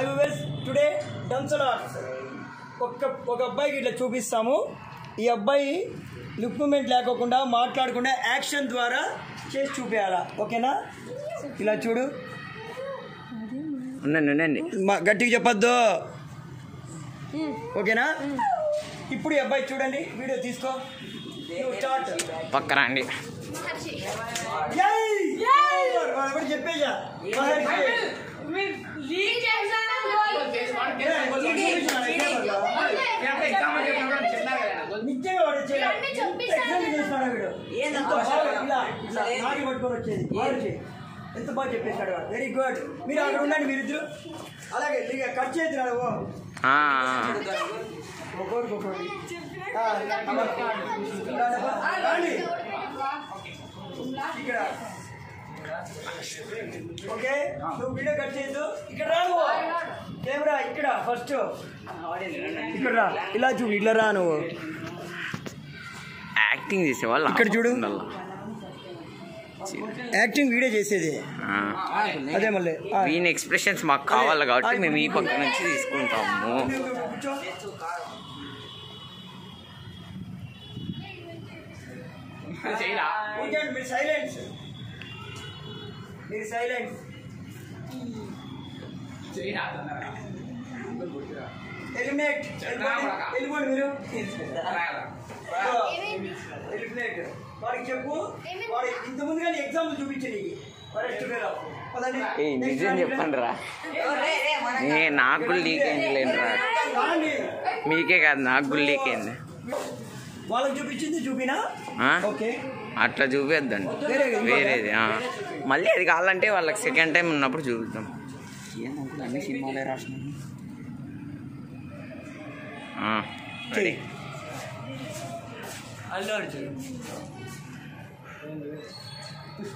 Hi వివేస్ today dumb charades ఒక్క ఒక అబ్బాయికి ఇట్లా చూపిస్తాము ఈ అబ్బాయి లిప్ మూమెంట్ లేకోకుండా మాట్లాడకుండా యాక్షన్ ద్వారా చేసి చూపించాలా ఓకేనా ఇలా చూడు ఉండండి ఉండండి మా గట్టిగా చెప్పొద్దు ఓకేనా ఇప్పుడు ఈ అబ్బాయి చూడండి వీడియో తీసుకో స్టార్ట్ పక్కన అండి చెప్పేజా నిజంగా వాడు చేయాలి. ఇవన్నీ చూపిస్తాను. ఎగ్జామ్ చేస్తున్నాడు వీడు. ఎంత బాగా ఇలా ఇలా నాగి పట్టుకొని వచ్చేది వాడు చేయి. ఎంత బాగా చెప్పేశాడు వాడు వెరీ గుడ్ మీరు అక్కడ ఉండండి మీరు ఇద్దరు అలాగే ఇక కట్ చేస్తున్నాడు ఓ ఆ, ఒక్కొక్కరికి ఒక్కొక్కటి ఆ, రండి. ఇక్కడ ఓకే నువ్వు వీడియో కట్ చేయొద్దు ఇక్కడ రా నువ్వు కెమెరా ఇక్కడ ఫస్ట్ ఇక్కడ రా ఇలా చూడు ఇలా రా నువ్వు యాక్టింగ్ చేసేవాళ్ళు ఇక్కడ చూడు. ఉండాల. యాక్టింగ్ వీడియో చేసేది ఆ. అదే మళ్ళీ ఆ. వీని ఎక్స్ప్రెషన్స్ మాకు కావాలి కాబట్టి మేము ఈ పక్క నుంచి తీసుకుంటాము కూర్చో. ఊరికేండి, మీరు సైలెన్స్ మీరు సైలెన్స్ ఎలిమినేట్ వెళ్ళిపోండి మీరు ఎలిమినేట్ వాడికి చెప్పు వాడు ఇంత ముందుగానే ఎగ్జామ్ చూపించండి ఫరెస్ట్ పదండి ఏ నిజం చెప్పండి రా ఏ నాకు లీక్ అయింది లేండిరా రాండి. మీకే కాదు నాకు కూడా లీక్ అయింది వాళ్ళకి చూపించింది చూపినా ఆ? ఓకే అట్లా చూపిద్దండి వేరే వేరేది ఆ. మళ్ళీ అది కావాలంటే వాళ్ళకి సెకండ్ టైం ఉన్నప్పుడు చూపిద్దాం అన్ని సినిమాలే రాసినాను ఆ, రెడీ అల్లు అర్జున్ పుష్ప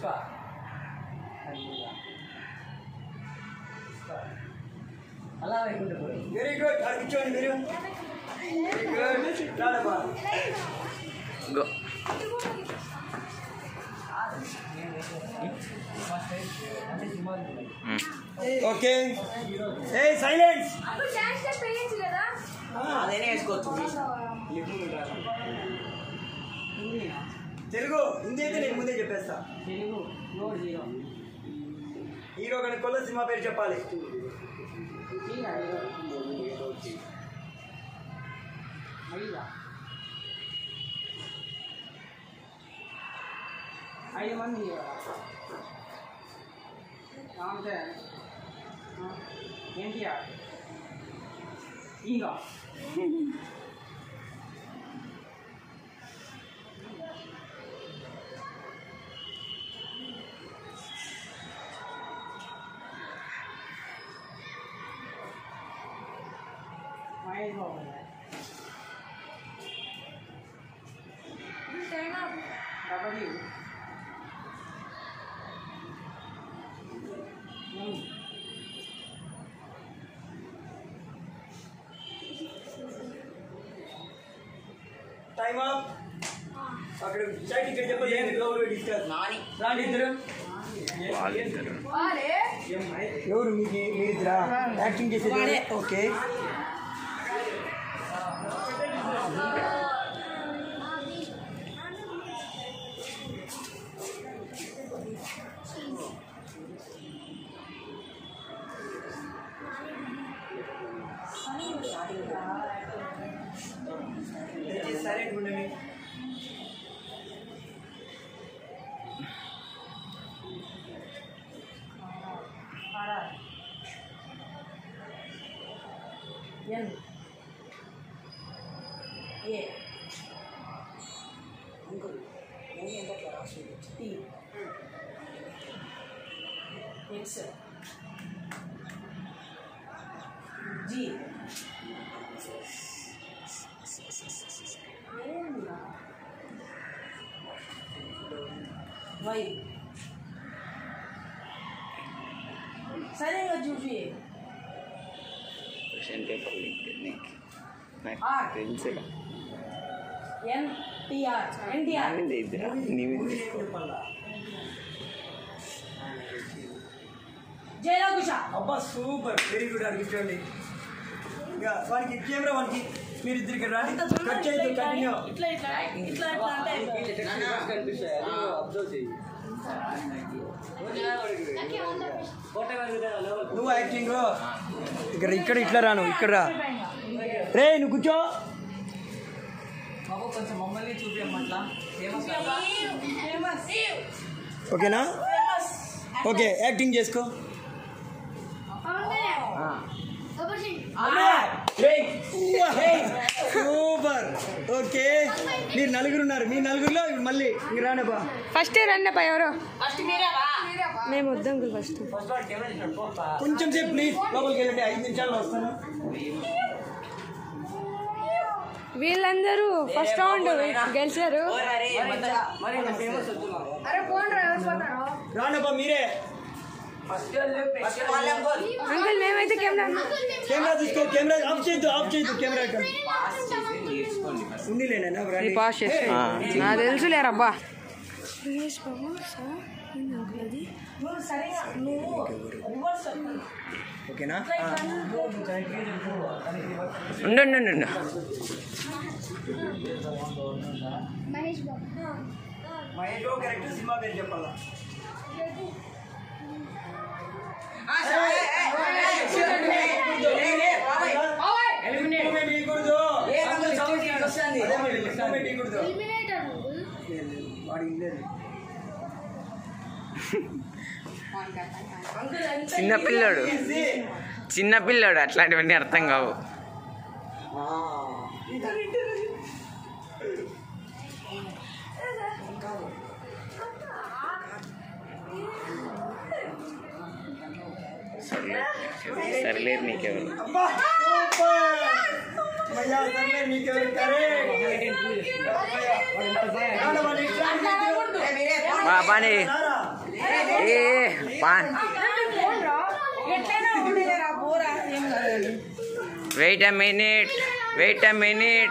అలా వెరీ గుడ్ అడిగించండి మీరు వెరీ గుడ్ రాడబ్బా గో ఉమ్. ఓకే ఏ సైలెన్స్ అదేనే వేసుకోవచ్చు తెలుగు హిందీ అయితే నేను ముందే చెప్పేస్తా హీరో కనుక కొల్ల సినిమా పేరు చెప్పాలి ఐదు మంది అంతే ఎన్టీఆర్ ఇంకా మహేష్ బాబు డబ్ల్యూ టైమ్ అప్ అక్కడ సైడ్ ఇక్కడ చెప్పండి లోపల డిస్కస్ నాని రాండి ఇద్దరు వాళ్ళిద్దరు ఎవరు మీకు మీరిద్దరా యాక్టింగ్ చేసేది ఓకే సైలెంట్ ఉండండి N A T X G Y సరిగా చూపి క్వశ్చన్ పేపర్ లీక్ నీకు నాకు ఆ. తెలుసుగా ఎన్టీఆర్ ఎన్టీఆర్ నా మీద ఇద్దరా నీ మీద తీసుకో. జయరావు సంతోష అబ్బా సూపర్ వెరీ గుడ్ అది కూర్చోండి ఇంకా వానికి కెమెరా వానికి మీరు ఇద్దరు ఇక్కడ రండి కట్ చేయొద్దు కంటిన్యూ ఇట్లా ఇట్లా ఇట్లా ఇట్లా అంటే నువ్వు యాక్టింగ్ ఇక్కడ ఇక్కడ ఇట్లా రాను ఇక్కడ రా రే నువ్వు కూర్చో ఓకేనా ఓకే యాక్టింగ్ చేసుకో సూపర్ ఓకే మీరు నలుగురు ఉన్నారు మీ నలుగురులో మళ్ళీ మీరు రానబ్బా ఫస్ట్ రండి ఎవరు ఫస్ట్ మీరే రా మేము వద్దాం ఫస్ట్ కొంచెం సేపు ప్లీజ్ లోపలికి వెళ్ళండి ఐదు నిమిషాల్లో వస్తాను వీళ్ళందరూ ఫస్ట్ రౌండ్ గెలిచారు రానబ్బా మీరే అంకుల్ మేమైతే కెమెరా కెమెరా తీసుకో కెమెరా ఆఫ్ చేయొద్దు ఆఫ్ చేయొద్దు కెమెరా ఇక్కడ ఉండిలేనా ఇది పాస్ చేసి ఆ. నాకు తెలుసులేరబ్బా నువ్వు సరిగా నువ్వు రివర్స్ చెప్పు. ఓకేనా ఉండు ఉండు, ఉండు, ఉండు. మహేష్ బాబు కరెక్ట్ సినిమా పేరు చెప్పాలా Movement ఇవ్వకూడదు. అదే మరి, movement ఇవ్వకూడదు. వాడు ఇల్లేదు. చిన్న పిల్లోడు Easy. చిన్న పిల్లోడు అట్లాంటివన్నీ అర్థం కావు సర్లే సర్లేదు నీకెవరు అబ్బా, సూపర్. మయ్యా, సర్లే, మీకెవరు correct. రానా, వాడు ఇట్లా అంటే బాబాని రారా. ఏ పా ఎట్లయినా ఉండలేరా పోరా ఏం కాదు wait a minute wait a minute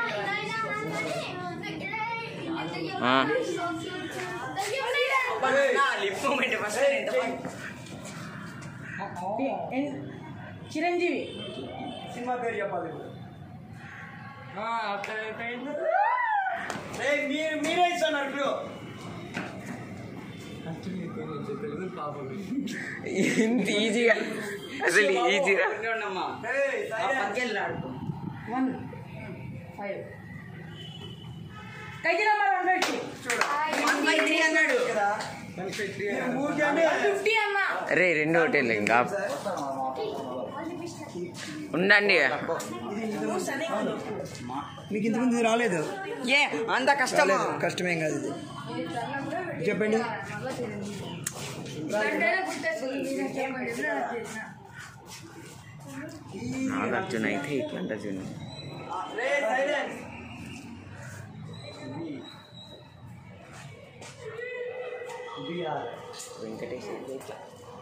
ఎన్- చిరంజీవి సినిమా పేరు చెప్పాలి ఇప్పుడు. ఏయ్, మీరు మీరే ఇస్తున్నారు ఇప్పుడు ఇంత ఈజీగా అసలు ఈజీగా ఏయ్, silence. వన్ ఫైవ్ కైకి నెంబర్ వన్ ఫిఫ్టీ కదా. మీరు ఊరికే అంటే ఫిఫ్టీ అన్న రే రెండు హోటల్ ఇంకా ఉండండి నువ్వు సరిగా ఉండు. మీకు ఇంతకుముందు ఇది రాలేదు ఏ అంత కష్టమా రాలేదు. కష్టమేం కాదు ఇది చెప్పండి నాగార్జున అయితే ఇట్లాంటి అర్జున వెంకటేష్ అయితే ఇట్లా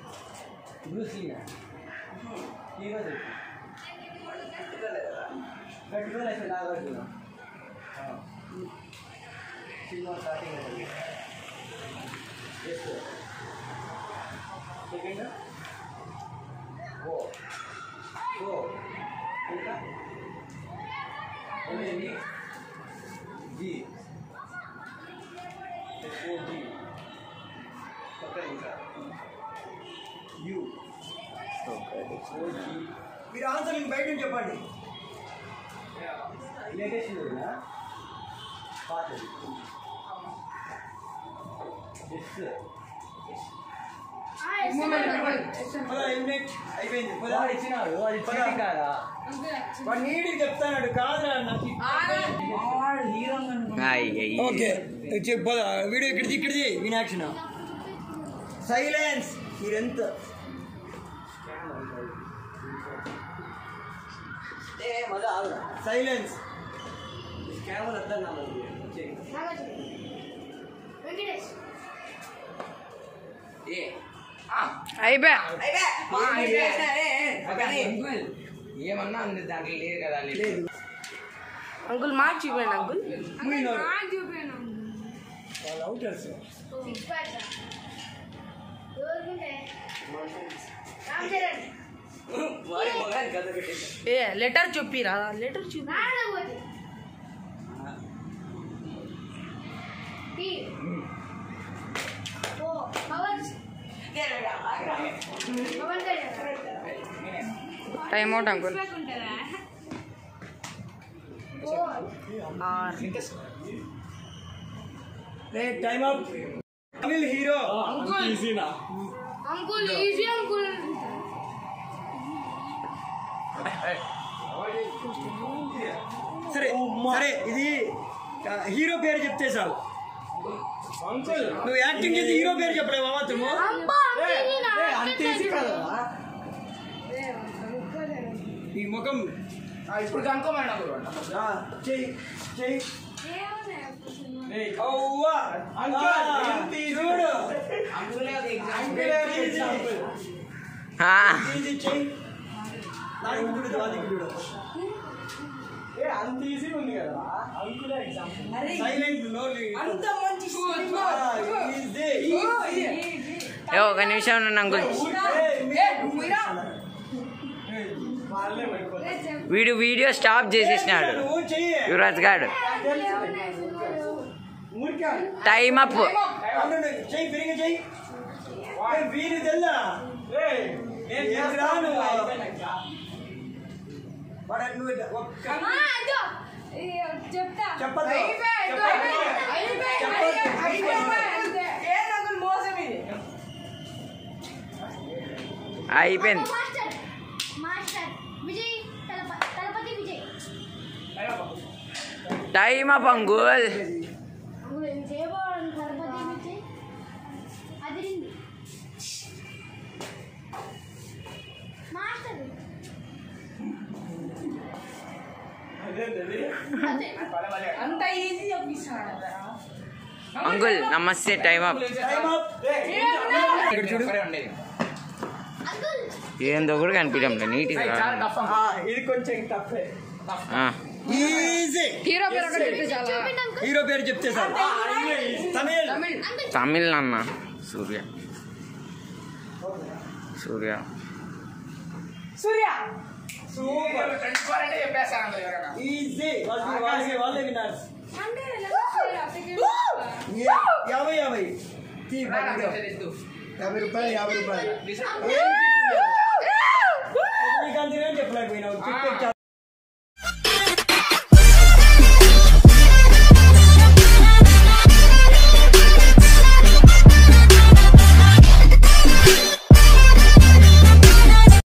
మీరు ఆన్సర్ ఇంక బయట నుంచి చెప్పండి పద, ఎలిమినేట్ అయిపోయింది పద. పద. వాడు నీడికి చెప్తాడు కాదురా నాకు అయ్యి ఓకే చెప్పు పద. వీడియో ఇక్కడిది ఇక్కడిది వినాక్షన్ సైలెన్స్ మీరెంత సైలెన్స్ అయిపోయా ఏమన్నా ఉంది దాంట్లో లేదు కదా లేదు అంకుల్ మార్క్ చూపండి అంకుల్ మూయినారు. వాళ్ళు అవుటర్స్ వారి మొగానికి కథ పెట్టేశారు. ఏ లెటర్ చెప్పిరా లెటర్ చూపి టైం అవుట్ అంకుల్ ఆర్ రే time up Tamil hero uncle easy uncle సరే సరే ఇది ఆ, హీరో పేరు చెప్తే చాలు నువ్వు యాక్టింగ్ చేసి హీరో పేరు చెప్పలేవా మాత్రము ఈ ముఖం ఇప్పుడు కనుక్కోమన్నా ఆ, చెయ్యి చెయ్యి అవ్వా ఆ, చూడు ఆ, ఇది చెయ్యి దానికి చూడు దానికి చూడు అంత ఈజీ ఉంది కదా అంకులే ఎగ్జాంపుల్ సైలెంట్ నో అంత మంచి ఏ ఒక నిమిషం ఉండండి అంకుల్ వాళ్ళే పడిపోతారు వీడు వీడియో స్టాప్ చేసేసినాడు నువ్వు చెయ్యి యువరాజ్ గారు ఊరికే టైం అప్ అవును, చెయ్యి బిరిగి చెయ్యి ఏ, వీరి తెల్లా ఏయ్, నేను ఏం చేస్తా రాను. అయిపోయినాక. వాడు నువ్వు ఒక్క చెప్తా చెప్పద్దు ఏంటంకుల్ మోసం ఇది అయిపోయింది మాస్టర్ మాస్టర్ విజయ్ తలప- Thalapathy Vijay time up uncle అందులో ఇంకేమో తలపతి విజయ్ అదిరింది మాస్టర్ అంత ఈజీ చెప్పిస్తాడు అంకుల్ నమస్తే టైం అప్ టైం అప్ ఇక్కడ చూడు ఇక్కడే ఉండేది. అంకుల్ ఏందో కూడా కనిపించడం నీట్గా ఏయ్, చాలా టఫ్ ఆ, ఇది కొంచెం టఫే ఆ, ఈజీ హీరో పేరు అక్కడ చెప్తే చాలా చూపిండి అంకుల్ హీరో పేరు చెప్తే సార్ తమిళ్ తమిళ్ అంకుల్ తమిళ్ అన్న Suriya Suriya Suriya super twenty four అంటే చెప్పేస్తాను అందులో ఎవరైనా. ఈజీ వాళ్ళే వాళ్ళే వాళ్ళే విన్నారు అంటే యాభై యాభై తీ, రా, రా, పట్టుకో. తెద్దు. యాభై రూపాయలు యాభై రూపాయలు డిసైడ్ ఏం రజనీకాంత్ గారు చెప్పలేకపోయినావు టిక్టాక్